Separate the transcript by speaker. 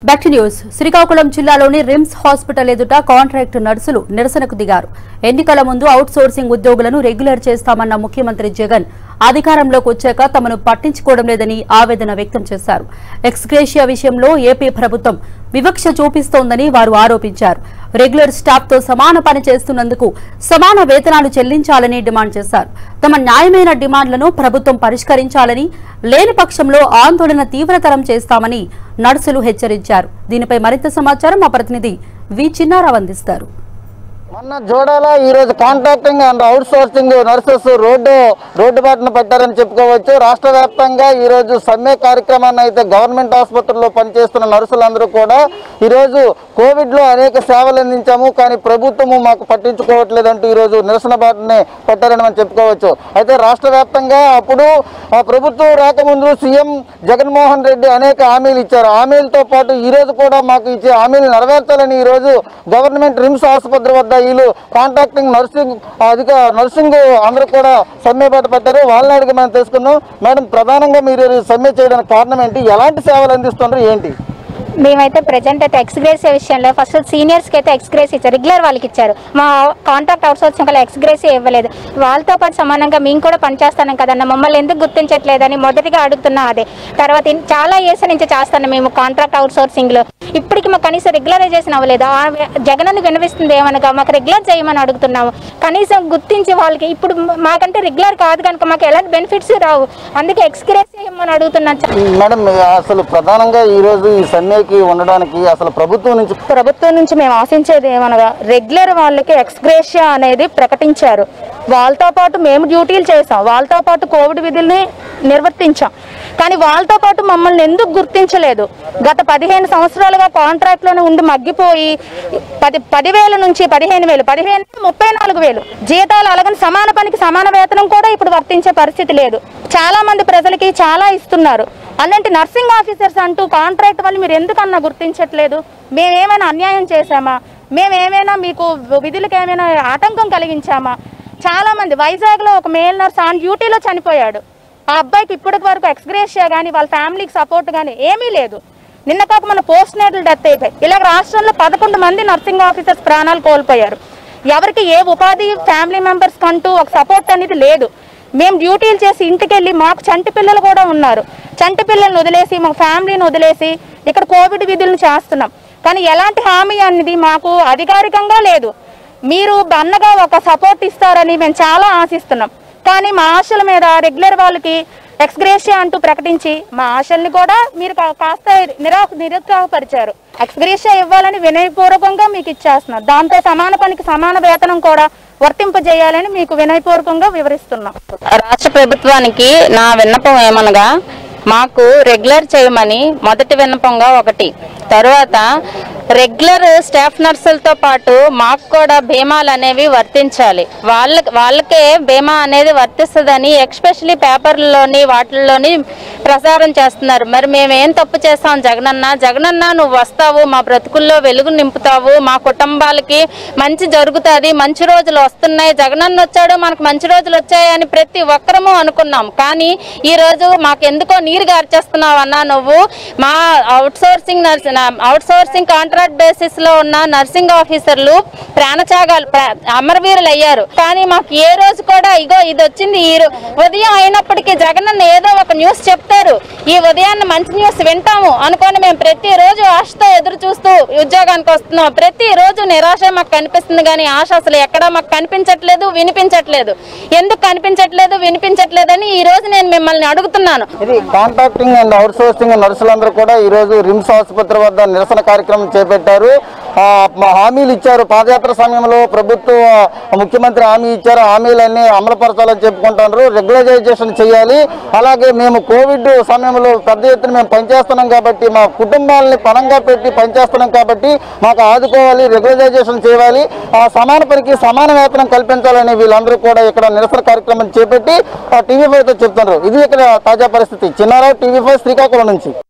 Speaker 1: back to news Srikakulam జిల్లాలోని RIMS hospital ఎదుట contract నర్సులు నిరసనకు దిగారు ఎన్నికల ముందు అవుట్ సోర్సింగ్ ఉద్యోగులను రెగ్యులర్ చేస్తామన్న ముఖ్యమంత్రి జగన్ అధికారంలోకి వచ్చాక తమను పట్టించుకోవడం లేదని ఆవేదన వ్యక్తం చేశారు ఎక్స్గ్రేషియా విషయంలో ఏపీ ప్రభుత్వం వివక్ష చూపిస్తోందని వారు ఆరోపించారు రెగ్యులర్ స్టాఫ్ తో సమాన పని చేస్తున్నందుకు సమాన వేతనాలు చెల్లించాలని డిమాండ్ చేశారు తమ న్యాయమైన డిమాండ్లను ప్రభుత్వం పరిష్కరించాలని లేని పక్షంలో ఆందోళన తీవ్రతరం చేస్తామని నర్సులు హెచ్చరించారు దీనిపై మరింత సమాచారం మా ప్రతినిధి వి చిన్నారావు అందిస్తారు
Speaker 2: మొన్న జోడాల ఈ రోజు contracting and outsourcing nurses road road బాటను పెట్టారని చెప్పుకోవచ్చు రాష్ట్ర వ్యాప్తంగా ఈ రోజు సమ్మె కార్యక్రమాన్ని అయితే గవర్నమెంట్ ఆసుపత్రుల్లో పనిచేస్తున్న నర్సులందరూ కూడా ఈ రోజు కోవిడ్ లో అనేక సేవలు అందించాము కానీ ప్రభుత్వము మాకు పట్టించుకోవట్లేదంటూ ఈ రోజు నిరసన బాటని పెట్టారని మనం చెప్పుకోవచ్చు అయితే రాష్ట్ర వ్యాప్తంగా అప్పుడు ఆ ప్రభుత్వం రాకముందు సీఎం జగన్మోహన్ రెడ్డి అనేక హామీలు ఇచ్చారు హామీలతో పాటు ఈ రోజు కూడా మాకు ఇచ్చే హామీలు నెరవేర్చాలని ఈ రోజు గవర్నమెంట్ రిమ్స్ ఆసుపత్రి వద్ద వీళ్ళు కాంట్రాక్టింగ్ నర్సింగ్ అధిక నర్సింగ్ అందరూ కూడా సమ్మె బాట పెట్టారు వాళ్ళని అడిగి మనం తెలుసుకుందాం మేడం ప్రధానంగా మీరు ఈ సమ్మె చేయడానికి కారణం ఏంటి ఎలాంటి సేవలు అందిస్తున్నారు ఏంటి
Speaker 3: మేమైతే ప్రజెంట్ అయితే ఎక్స్గ్రేస్ విషయంలో ఫస్ట్ సీనియర్స్కి అయితే ఎక్స్గ్రేస్ ఇచ్చారు రెగ్యులర్ వాళ్ళకి ఇచ్చారు మా కాంట్రాక్ట్ అవుట్సోర్సింగ్ వల్ల ఎక్స్గ్రేస్ ఇవ్వలేదు వాళ్ళతో పాటు సమానంగా మేము కూడా పనిచేస్తాను కదన్న మమ్మల్ని ఎందుకు గుర్తించట్లేదని మొదటిగా అడుగుతున్నా అదే తర్వాత ఇన్- చాలా ఇయర్స్ నుంచి చేస్తాను మేము కాంట్రాక్ట్ అవుట్సోర్సింగ్లో ఇప్పటికి మాకు కనీసం రెగ్యులరైజేషన్ అవ్వలేదు ఆ వె- జగనన్న వినిపిస్తుంది ఏమనగా మాకు రెగ్యులర్ చేయమని అడుగుతున్నాము కనీసం గుర్తించి వాళ్ళకి ఇప్పుడు మ- మాకంటే రెగ్యులర్ కాదు కనుక మాకు ఎలాంటి బెనిఫిట్స్ రావు అందుకే ఎక్స్గ్రేస్ చేయమని అడుగుతున్నాను
Speaker 2: మేడం అసలు ప్రధానంగా ఈ రోజు ఈ సమ్మెకి ఉండడానికి అసలు ప్రభుత్వం నుంచి
Speaker 4: ప్రభుత్వం నుంచి మేము ఆశించేది ఏమనగా రెగ్యులర్ వాళ్ళకి ఎక్స్గ్రేషియా అనేది ప్రకటించారు వాళ్ళతో పాటు మేము డ్యూటీలు చేసాం వాళ్ళతో పాటు కోవిడ్ విధుల్ని నిర్వర్తించాం కానీ వాళ్ళతో పాటు మమ్మల్ని ఎందుకు గుర్తించలేదు గత పదిహేను సంవత్సరాలుగా కాంట్రాక్ట్లోనే ఉండి మగ్గిపోయి పది పదివేల నుంచి పదిహేను వేలు పదిహేను నుంచి ముప్పై నాలుగు వేలు జీతాలు అలాగని సమాన పనికి సమాన వేతనం కూడా ఇప్పుడు వర్తించే పరిస్థితి లేదు చాలా మంది ప్రజలకి చాలా ఇస్తున్నారు అలాంటి నర్సింగ్ ఆఫీసర్స్ అంటూ కాంట్రాక్ట్ వాళ్ళు మీరు ఎందుకన్నా గుర్తించట్లేదు మేమేమైనా అన్యాయం చేశామా మేమేమైనా మీకు విధులకు ఏమైనా ఆటంకం కలిగించామా చాలా మంది వైజాగ్లో ఒక మేల్ నర్స్ ఆన్ డ్యూటీలో చనిపోయాడు ఆ అబ్బాయికి ఇప్పటి వరకు ఎక్స్గ్రేషియా కానీ వాళ్ళ ఫ్యామిలీకి సపోర్ట్ కానీ ఏమీ లేదు నిన్న కాక మన పోస్ట్ నేటల్ డెత్ అయిపోయి ఇలా రాష్ట్రంలో పదకొండు మంది నర్సింగ్ ఆఫీసర్స్ ప్రాణాలు కోల్పోయారు ఎవరికి ఏ ఉపాధి ఫ్యామిలీ మెంబర్స్ కంటూ ఒక సపోర్ట్ అనేది లేదు మేము డ్యూటీలు చేసి ఇంటికి వెళ్ళి మాకు చంటి పిల్లలు కూడా ఉన్నారు చంటి పిల్లల్ని వదిలేసి మా ఫ్యామిలీని వదిలేసి ఇక్కడ కోవిడ్ విధులను చేస్తున్నాం కానీ ఎలాంటి హామీ అనేది మాకు అధికారికంగా లేదు మీరు అన్నగా ఒక సపోర్ట్ ఇస్తారని మేము చాలా ఆశిస్తున్నాం కానీ మా ఆశల మీద రెగ్యులర్ వాళ్ళకి ఎక్స్గ్రేషియా అంటూ ప్రకటించి మా ఆశల్ని కూడా మీరు కా- కాస్త నిరా నిరుత్సాహపరిచారు ఎక్స్గ్రేషియా ఇవ్వాలని వినయపూర్వకంగా మీకు ఇచ్చేస్తున్నారు దాంతో సమాన పనికి సమాన వేతనం కూడా వర్తింపజేయాలని మీకు వినయపూర్వకంగా వివరిస్తున్నాం
Speaker 5: రాష్ట్ర ప్రభుత్వానికి నా విన్నపం ఏమనగా మాకు రెగ్యులర్ చేయమని మొదటి విన్నపంగా ఒకటి తర్వాత రెగ్యులర్ స్టాఫ్ నర్సులతో పాటు మాకు కూడా బీమాలు అనేవి వర్తించాలి వాళ్ళ వాళ్ళకే బీమా అనేది వర్తిస్తుందని ఎక్స్పెషలీ పేపర్లలోని వాటిల్లోని ప్రసారం చేస్తున్నారు మరి మేము ఏం తప్పు చేస్తాం జగనన్న జగనన్న నువ్వు వస్తావు మా బ్రతుకుల్లో వెలుగు నింపుతావు మా కుటుంబాలకి మంచి జరుగుతుంది మంచి రోజులు వస్తున్నాయి జగనన్న వచ్చాడు మనకు మంచి రోజులు వచ్చాయి అని ప్రతి ఒక్కరము అనుకున్నాం కానీ ఈ రోజు మాకు ఎందుకో నీరు గార్చేస్తున్నావు అన్న నువ్వు మా outsourcing nurse outsourcing contract basis లో ఉన్న నర్సింగ్ ఆఫీసర్లు ప్రాణత్యాగాలు ప్రా- అమరవీరులు అయ్యారు కానీ మాకు ఏ రోజు కూడా ఇగో ఇది వచ్చింది ఈ రో- ఉదయం అయినప్పటికీ జగనన్న ఏదో ఒక న్యూస్ చెప్తారు ఈ ఉదయాన్న మంచి న్యూస్ వింటాము అనుకొని మేము ప్రతి రోజు ఆశతో ఎదురు చూస్తూ ఉద్యోగానికి వస్తున్నాం ప్రతి రోజు నిరాశ మాకు కనిపిస్తుంది కానీ ఆశ అసలు ఎక్కడా మాకు కనిపించట్లేదు వినిపించట్లేదు ఎందుకు కనిపించట్లేదు వినిపించట్లేదని ఈ రోజు నేను మిమ్మల్ని అడుగుతున్నాను
Speaker 2: ఇది కాంట్రాక్టింగ్ అండ్ అవుట్ సోర్సింగ్ నర్సులందరూ కూడా ఈ రోజు రిమ్స్ ఆసుపత్రి వద్ద నిరసన కార్యక్రమం చేపట్టారు ఆ, మా హామీలు ఇచ్చారు పాదయాత్ర సమయంలో ప్రభుత్వ ముఖ్యమంత్రి హామీ ఇచ్చారు హామీలన్నీ అమలుపరచాలని చెప్పుకుంటున్నారు రెగ్యులరైజేషన్ చేయాలి అలాగే మేము కోవిడ్ సమయంలో పెద్ద ఎత్తున మేము పనిచేస్తున్నాం కాబట్టి మా కుటుంబాలని పణంగా పెట్టి పనిచేస్తున్నాం కాబట్టి మాకు ఆదుకోవాలి రెగ్యులరైజేషన్ చేయాలి ఆ సమాన పనికి సమాన వేతనం కల్పించాలని వీళ్ళందరూ కూడా ఇక్కడ నిరసన కార్యక్రమం చేపట్టి టీవీ ఫైవ్తో చెప్తున్నారు ఇది ఇక్కడ తాజా పరిస్థితి చిన్నారావు టీవీ ఫైవ్ శ్రీకాకుళం నుంచి